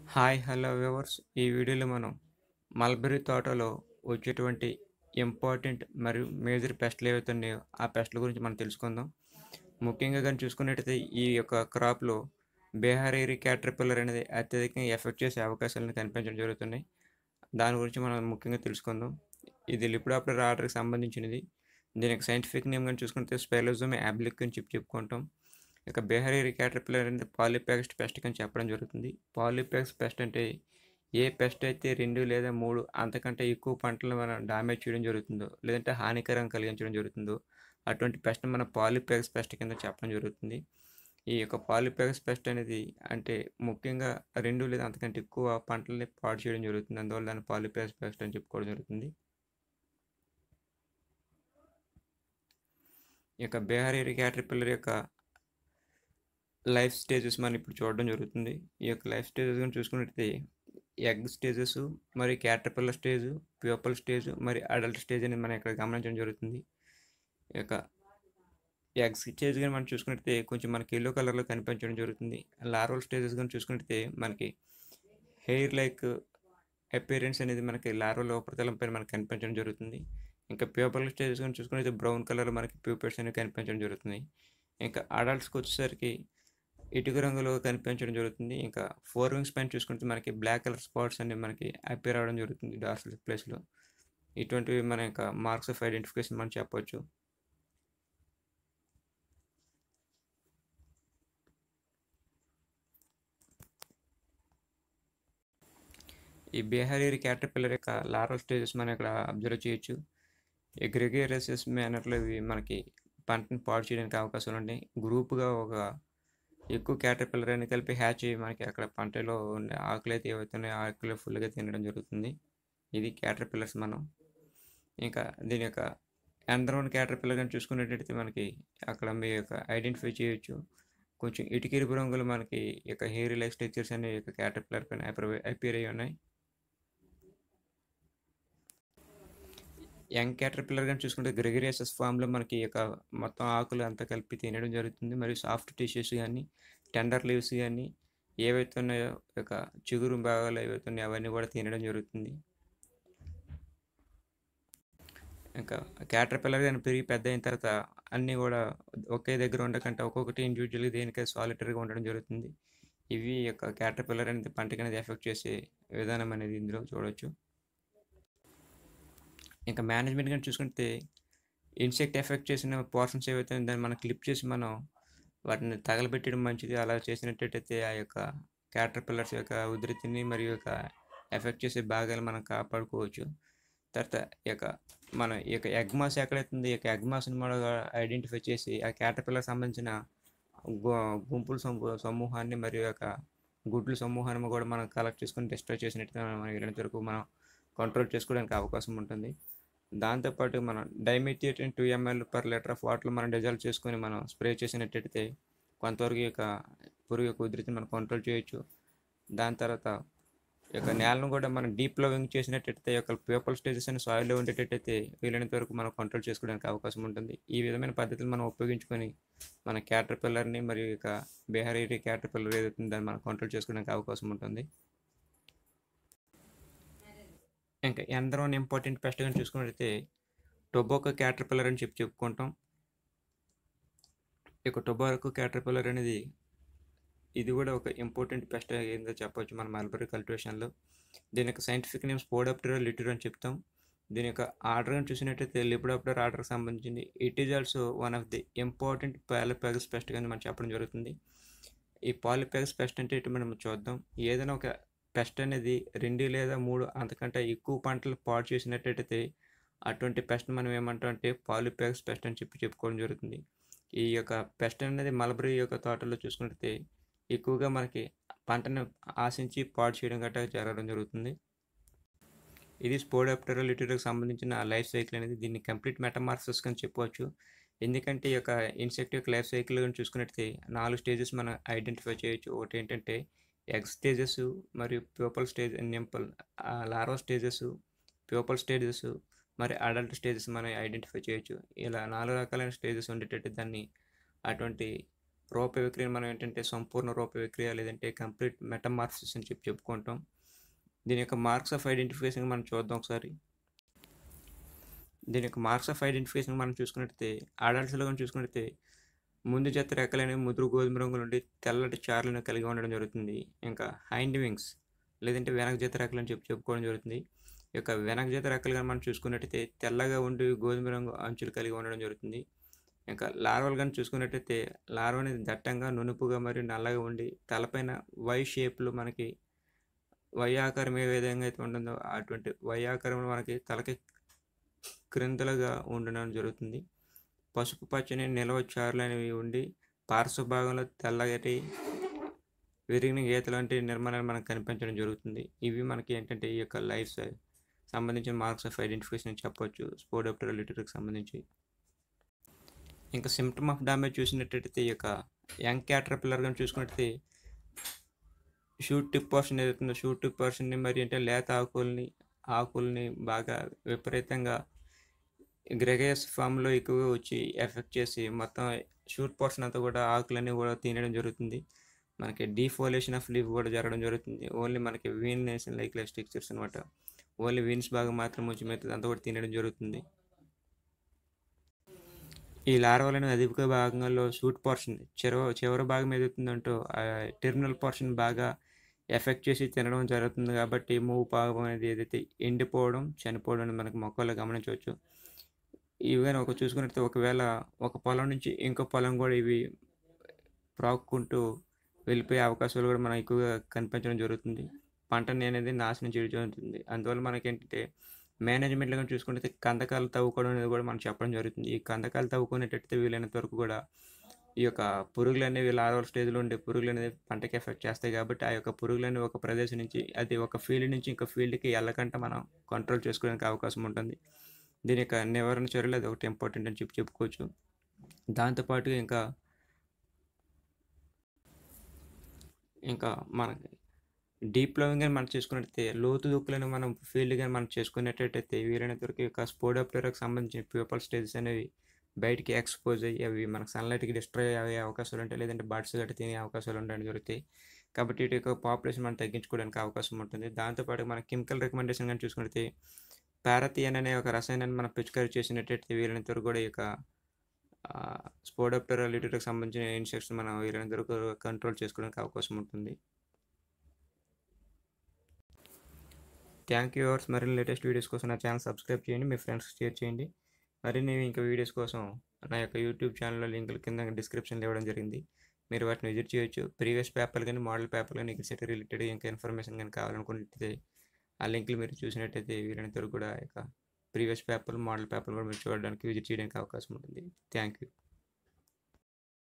hi hello viewers ఈ వీడియోలో మనం మల్బెర్రీ తోటలో వచ్చేటువంటి ఇంపార్టెంట్ మరియు మేజర్ పెస్ట్లు ఏవైతే ఉన్నాయో ఆ పెస్ట్ల గురించి మనం తెలుసుకుందాం ముఖ్యంగా కానీ చూసుకున్నట్టయితే ఈ యొక్క క్రాప్లో బీహారీ క్యాటర్పిల్లర్ అనేది అత్యధికంగా ఎఫెక్ట్ చేసే అవకాశాలను కనిపించడం జరుగుతున్నాయి దాని గురించి మనం ముఖ్యంగా తెలుసుకుందాం ఇది లిపిడాప్టర్ ఆర్డర్కి సంబంధించినది దీనికి సైంటిఫిక్ నేమ్ కానీ చూసుకుంటే స్పెలోజోమ్ యాబ్లిక్ అని చెప్పి చెప్పుకుంటాం ఇక బెహరీ క్యాటర్పిల్లర్ అనేది పాలిపాక్స్ట్ పెస్ట్ అని చెప్పడం జరుగుతుంది పాలిపాక్స్ పెస్ట్ అంటే ఏ పెస్ట్ అయితే రెండు లేదా మూడు అంతకంటే ఎక్కువ పంటలు మనం డామేజ్ చేయడం జరుగుతుందో లేదంటే హానికరం కలిగించడం జరుగుతుందో అటువంటి పెస్ట్ మన పాలిపాక్స్ పెస్ట్ కింద చెప్పడం జరుగుతుంది ఈ యొక్క పాలిపాక్స్ పెస్ట్ అనేది అంటే ముఖ్యంగా రెండు లేదా అంతకంటే ఎక్కువ పంటల్ని పాడు చేయడం జరుగుతుంది అందువల్ల దాన్ని పాలిపాక్స్ పెస్ట్ అని చెప్పుకోవడం జరుగుతుంది ఈ యొక్క బెహరీ క్యాటర్పిల్లర్ యొక్క లైఫ్ స్టేజెస్ మనం ఇప్పుడు చూడడం జరుగుతుంది ఈ యొక్క లైఫ్ స్టేజెస్ కానీ చూసుకున్నట్టయితే ఎగ్ స్టేజెస్ మరి క్యాటర్పిల్లర్ స్టేజ్ ప్యూపల్ స్టేజ్ మరి అడల్ట్ స్టేజ్ అనేది మనం ఇక్కడ గమనించడం జరుగుతుంది ఈ యొక్క ఎగ్ స్టేజ్ కానీ మనం చూసుకున్నట్టయితే కొంచెం మనకి ఎల్లో కలర్లో కనిపించడం జరుగుతుంది లార్వల్ స్టేజెస్ కానీ చూసుకున్నట్టయితే మనకి హెయిర్ లైక్ అపీరెన్స్ అనేది మనకి లార్వల్ ఉపరితలం పైన మనకి కనిపించడం జరుగుతుంది ఇంకా ప్యూపల్ స్టేజెస్ కానీ చూసుకున్నట్టయితే బ్రౌన్ కలర్ మనకి ప్యూపర్స్ అనేవి కనిపించడం జరుగుతుంది ఇంకా అడల్ట్స్కి వచ్చేసరికి ఇటుక రంగులో కనిపించడం జరుగుతుంది ఇంకా ఫోర్ వింగ్స్ పైన చూసుకుంటే మనకి బ్లాక్ కలర్ స్పాట్స్ అనేవి మనకి అపేర్ అవడం జరుగుతుంది డార్సల్ ప్లేస్లో ఇటువంటివి మన యొక్క మార్క్స్ ఆఫ్ ఐడెంటిఫికేషన్ మనం చెప్పవచ్చు ఈ బీహారీ క్యాటర్పిల్లర్ యొక్క లారల్ స్టేజెస్ మనం ఇక్కడ అబ్జర్వ్ చేయొచ్చు ఈ గ్రెగేరియసెస్ మేనర్లో ఇవి మనకి పంటను పాడు చేయడానికి అవకాశాలు ఉంటాయి గ్రూప్గా ఒక ఎక్కువ క్యాటర్పిల్లర్ అని కలిపి హ్యాచ్ అయ్యి మనకి అక్కడ పంటలో ఉండే ఆకులు అయితే ఏవైతున్నాయో ఆకులు ఫుల్గా తినడం జరుగుతుంది ఇది క్యాటర్పిల్లర్స్ మనం ఇంకా దీని యొక్క ఎండ్రోన్ క్యాటర్పిల్లర్ కానీ చూసుకున్నట్టయితే మనకి అక్కడ మీ యొక్క ఐడెంటిఫై చేయొచ్చు కొంచెం ఇటుకెరుపు రంగులు మనకి ఈ యొక్క హెయిర్ లైఫ్ స్ట్రక్చర్స్ అనే యొక్క క్యాటర్పిల్లర్ పైన అపేర్ అయ్యి ఉన్నాయి యంగ్ క్యాటర్పిల్లర్ కానీ చూసుకుంటే గ్రెగరియసస్ ఫామ్లో మనకి ఈ యొక్క మొత్తం ఆకులు అంతా కలిపి తినడం జరుగుతుంది మరియు సాఫ్ట్ టిష్యూస్ కానీ టెండర్ లీవ్స్ కానీ ఏవైతే ఉన్నాయో యొక్క చిగురు భాగాలు ఏవైతే ఉన్నాయో అవన్నీ కూడా తినడం జరుగుతుంది ఇంకా క్యాటర్పిల్లర్ కానీ పెరిగి పెద్ద అయిన తర్వాత అన్నీ కూడా ఒకే దగ్గర ఉండకంటే ఒక్కొక్కటి ఇండివిజువల్గా దేనికైతే సాలిటరీగా ఉండడం జరుగుతుంది ఇవి యొక్క క్యాటర్పిల్లర్ అనేది పంటకి అనేది ఎఫెక్ట్ చేసే విధానం అనేది ఇందులో చూడవచ్చు ఇంకా మేనేజ్మెంట్ కానీ చూసుకుంటే ఇన్సెక్ట్ ఎఫెక్ట్ చేసిన పోర్షన్స్ ఏవైతే దాన్ని మనం క్లిప్ చేసి మనం వాటిని తగలబెట్టడం మంచిది అలా చేసినట్టయితే ఆ యొక్క క్యాటర్ పిల్లర్స్ యొక్క ఉధృతిని మరియు యొక్క ఎఫెక్ట్ చేసే భాగాలు మనం కాపాడుకోవచ్చు తర్వాత ఈ యొక్క మన ఈ యొక్క ఎగ్మాస్ ఎక్కడైతుంది ఈ యొక్క ఎగ్మాస్ని మనం ఐడెంటిఫై చేసి ఆ క్యాటర్ పిల్లర్ సంబంధించిన గుంపుల సమూహాన్ని మరియు యొక్క గుడ్ల సమూహాన్ని కూడా మనం కలెక్ట్ చేసుకొని డిస్ట్రాయ్ చేసినట్టుగా మనం ఇలాంటి వరకు మనం కంట్రోల్ చేసుకోవడానికి అవకాశం ఉంటుంది దాంతోపాటు మనం dimethoate two ml per litre of water మనం డిజాల్వ్ చేసుకొని మనం స్ప్రే చేసినట్టయితే కొంతవరకు యొక్క పురుగు యొక్క ఉధృతిని మనం కంట్రోల్ చేయొచ్చు దాని తర్వాత యొక్క నేలను కూడా మనం డీప్ లవింగ్ చేసినట్టయితే యొక్క పేపర్ స్టేజెస్ అని సాయిల్లో ఉండేటట్టయితే వీలైనంత వరకు మనం కంట్రోల్ చేసుకోవడానికి అవకాశం ఉంటుంది ఈ విధమైన పద్ధతులు మనం ఉపయోగించుకొని మన క్యాటర్ పిల్లర్ని మరియు ఇక బీహారీ క్యాటర్ పిల్లర్ ఏదైతే దాన్ని మనం కంట్రోల్ చేసుకోవడానికి అవకాశం ఉంటుంది ఇంకా ఎందరో ఇంపార్టెంట్ పెస్ట్ కానీ చూసుకున్నట్టయితే టొబాకో క్యాటర్పిల్లర్ అని చెప్పి చెప్పుకుంటాం ఇక టొబాకో క్యాటర్పిల్లర్ అనేది ఇది కూడా ఒక ఇంపార్టెంట్ పెస్ట్ ఏందో చెప్పొచ్చు మన మల్బరీ కల్టివేషన్లో దీని యొక్క సైంటిఫిక్ నేమ్ స్పోడాప్టర్ లిటర్ అని చెప్తాం దీని యొక్క ఆర్డర్ అని చూసినట్టయితే లిపిడాప్టర్ ఆర్డర్కి సంబంధించింది it is also one of the important polyphagous pest అని మనం చెప్పడం జరుగుతుంది ఈ పాలిపాగస్ పెస్ట్ అంటే ఇటు మనం చూద్దాం ఏదైనా ఒక పెస్ట్ అనేది రెండు లేదా మూడు అంతకంటే ఎక్కువ పంటలు పాడు చేసినట్టయితే అటువంటి పెస్ట్ మనం ఏమంటాం అంటే పాలిపాక్స్ పెస్ట్ అని చెప్పి చెప్పుకోవడం జరుగుతుంది ఈ యొక్క పెస్ట్ అనేది మలబరీ యొక్క తోటలో చూసుకుంటే ఎక్కువగా మనకి పంటను ఆశించి పాడు చేయడం గట్రా జరగడం జరుగుతుంది ఇది స్పోడాప్టరల్ లిటర్కి సంబంధించిన లైఫ్ సైకిల్ అనేది దీన్ని కంప్లీట్ మెటమార్ఫసిస్ అని చెప్పవచ్చు ఎందుకంటే ఈ యొక్క ఇన్సెక్ట్ యొక్క లైఫ్ సైకిల్ చూసుకున్నట్టయితే నాలుగు స్టేజెస్ మనం ఐడెంటిఫై చేయొచ్చు ఒకటి ఏంటంటే ఎగ్ స్టేజెస్ మరియు pupal stage nymphal larva stages pupal stages మరి అడల్ట్ స్టేజెస్ మనం ఐడెంటిఫై చేయొచ్చు ఇలా నాలుగు రకాలైన స్టేజెస్ ఉండేటట్టు దాన్ని అటువంటి రూప విక్రియను మనం ఏంటంటే సంపూర్ణ రూప విక్రియ లేదంటే కంప్లీట్ మెటమార్ఫిసిస్ అని చెప్పి చెప్పుకుంటాం దీని యొక్క మార్క్స్ ఆఫ్ ఐడెంటిఫికేషన్ మనం చూద్దాం ఒకసారి దీని యొక్క మార్క్స్ ఆఫ్ ఐడెంటిఫికేషన్ మనం చూసుకున్నట్టయితే అడల్ట్స్లో కానీ చూసుకున్నట్టయితే ముందు జత రెక్కలనేవి ముదురు గోధుమ రంగు నుండి తెల్లటి చార్లను కలిగి ఉండడం జరుగుతుంది ఇంకా హైండ్ వింగ్స్ లేదంటే వెనక జత రెక్కలు అని చెప్పి చెప్పుకోవడం జరుగుతుంది ఈ యొక్క వెనక జత రెక్కలు కానీ మనం చూసుకున్నట్టయితే తెల్లగా ఉండి గోధుమ రంగు అంచులు కలిగి ఉండడం జరుగుతుంది ఇంకా లార్వల్ కానీ చూసుకున్నట్టయితే లార్వ అనేది దట్టంగా నునుపుగా మరియు నల్లగా ఉండి తలపైన వై షేప్లో మనకి వై ఆకారం ఏ విధంగా అయితే ఉంటుందో అటువంటి వై ఆకారంలో మనకి తలకి క్రిందలుగా ఉండడం జరుగుతుంది పసుపు పచ్చని నిలవ చారులు అనేవి ఉండి పార్శ్వ భాగంలో తెల్లగటి విరిగిన గీత లాంటి నిర్మాణాలు మనకు కనిపించడం జరుగుతుంది ఇవి మనకి ఏంటంటే ఈ యొక్క లైఫ్ సంబంధించిన మార్క్స్ ఆఫ్ ఐడెంటిఫికేషన్ చెప్పొచ్చు స్పోడోప్టరల్ లిటరీకి సంబంధించి ఇంకా సిమ్టమ్ ఆఫ్ డామేజ్ చూసినట్టయితే ఈ యొక్క యంగ్ క్యాటర్పిల్లర్ కానీ చూసుకున్నట్టయితే షూట్ టిప్ పోర్షన్ ఏదైతుందో షూట్ టిప్ పోర్షన్ని మరి అంటే లేత ఆకుల్ని ఆకుల్ని బాగా విపరీతంగా గ్రెగేస్ ఫామ్లో ఎక్కువగా వచ్చి ఎఫెక్ట్ చేసి మొత్తం షూట్ పోర్షన్ అంతా కూడా ఆకులన్నీ కూడా తినడం జరుగుతుంది మనకి డీఫోలేషన్ ఆఫ్ లీవ్ కూడా జరగడం జరుగుతుంది ఓన్లీ మనకి వీన్ నేషన్ లైక్ స్టిక్చర్స్ అనమాట ఓన్లీ వీన్స్ భాగం మాత్రం వచ్చి మెత్తది అంతా కూడా తినడం జరుగుతుంది ఈ లార్వాలను అధిక భాగంలో షూట్ పోర్షన్ చివర చివరి భాగం ఏదవుతుందంటో ఆ టెర్మినల్ పోర్షన్ బాగా ఎఫెక్ట్ చేసి తినడం జరుగుతుంది కాబట్టి మూవ్ భాగం అనేది ఏదైతే ఎండిపోవడం చనిపోవడం అనేది మనకు మొక్కల్లో గమనించవచ్చు ఇవి కానీ ఒక చూసుకున్నట్లయితే ఒకవేళ ఒక పొలం నుంచి ఇంకో పొలం కూడా ఇవి ప్రాక్కుంటూ వెళ్ళిపోయే అవకాశాలు కూడా మనకు ఎక్కువగా కనిపించడం జరుగుతుంది పంటని అనేది నాశనం చేయడం జరుగుతుంది అందువల్ల మనకి ఏంటంటే మేనేజ్మెంట్లో కానీ చూసుకుంటే కందకాలు తవ్వుకోవడం అనేది కూడా మనం చెప్పడం జరుగుతుంది ఈ కందకాలు తవ్వుకునేటట్టు వీలైనంత వరకు కూడా ఈ యొక్క పురుగులు అనేవి లార్వల్ స్టేజ్లో ఉండే పురుగులు అనేది పంటకి ఎఫెక్ట్ చేస్తాయి కాబట్టి ఆ యొక్క పురుగులు అనేవి ఒక ప్రదేశం నుంచి అది ఒక ఫీల్డ్ నుంచి ఇంకో ఫీల్డ్కి వెళ్ళకుండా మనం కంట్రోల్ చేసుకోవడానికి అవకాశం ఉంటుంది దీని యొక్క నివారణ చర్యలు అది ఒకటి ఇంపార్టెంట్ అని చెప్పి చెప్పుకోవచ్చు దాంతోపాటుగా ఇంకా ఇంకా మనకి డీప్ లవింగ్ కానీ మనం చేసుకున్నట్టయితే లోతు దుక్కులను మనం ఫీల్డ్ కానీ మనం చేసుకునేటట్టయితే వీలైనంత వరకు యొక్క స్పోడోప్లర్కి సంబంధించిన ప్యూపల్ స్టేజెస్ అనేవి బయటికి ఎక్స్పోజ్ అయ్యి అవి మనకు సన్లైట్కి డిస్ట్రాయ్ అయ్యే అవకాశాలు ఉంటాయి లేదంటే బర్డ్స్ గట్టి తినే అవకాశాలు ఉండడం జరుగుతాయి కాబట్టి వీటి యొక్క పాపులేషన్ మనం తగ్గించుకోవడానికి అవకాశం ఉంటుంది దాంతోపాటు మన కెమికల్ రికమెండేషన్ కానీ చూసుకుంటే పారథియన్ అనే ఒక రసాయనాన్ని మనం పిచికారీ చేసినట్టయితే వీలైనంత వరకు కూడా ఈ యొక్క స్పోడోప్టెరా లిటర్కి సంబంధించిన ఇన్సెక్ట్స్ మనం వీలైనంత వరకు కంట్రోల్ చేసుకోవడానికి అవకాశం ఉంటుంది థ్యాంక్ యూ అవర్స్ మరిన్ని లేటెస్ట్ వీడియోస్ కోసం నా ఛానల్ సబ్స్క్రైబ్ చేయండి మీ ఫ్రెండ్స్కి షేర్ చేయండి మరిన్ని ఇంకా వీడియోస్ కోసం నా యొక్క యూట్యూబ్ ఛానల్లో లింకులు కింద డిస్క్రిప్షన్లో ఇవ్వడం జరిగింది మీరు వాటిని విజిట్ చేయొచ్చు ప్రీవియస్ పేపర్లు కానీ మోడల్ పేపర్లు కానీ ఎగ్జిట్ రిలేటెడ్ ఇంకా ఇన్ఫర్మేషన్ కానీ కావాలనుకుంటే ఆ లింకులు మీరు చూసినట్టయితే వీలైనంత వరకు కూడా యొక్క ప్రీవియస్ పేపర్లు మోడల్ పేపర్లు కూడా మీరు చూడడానికి విజిట్ చేయడానికి అవకాశం ఉంటుంది థ్యాంక్ యూ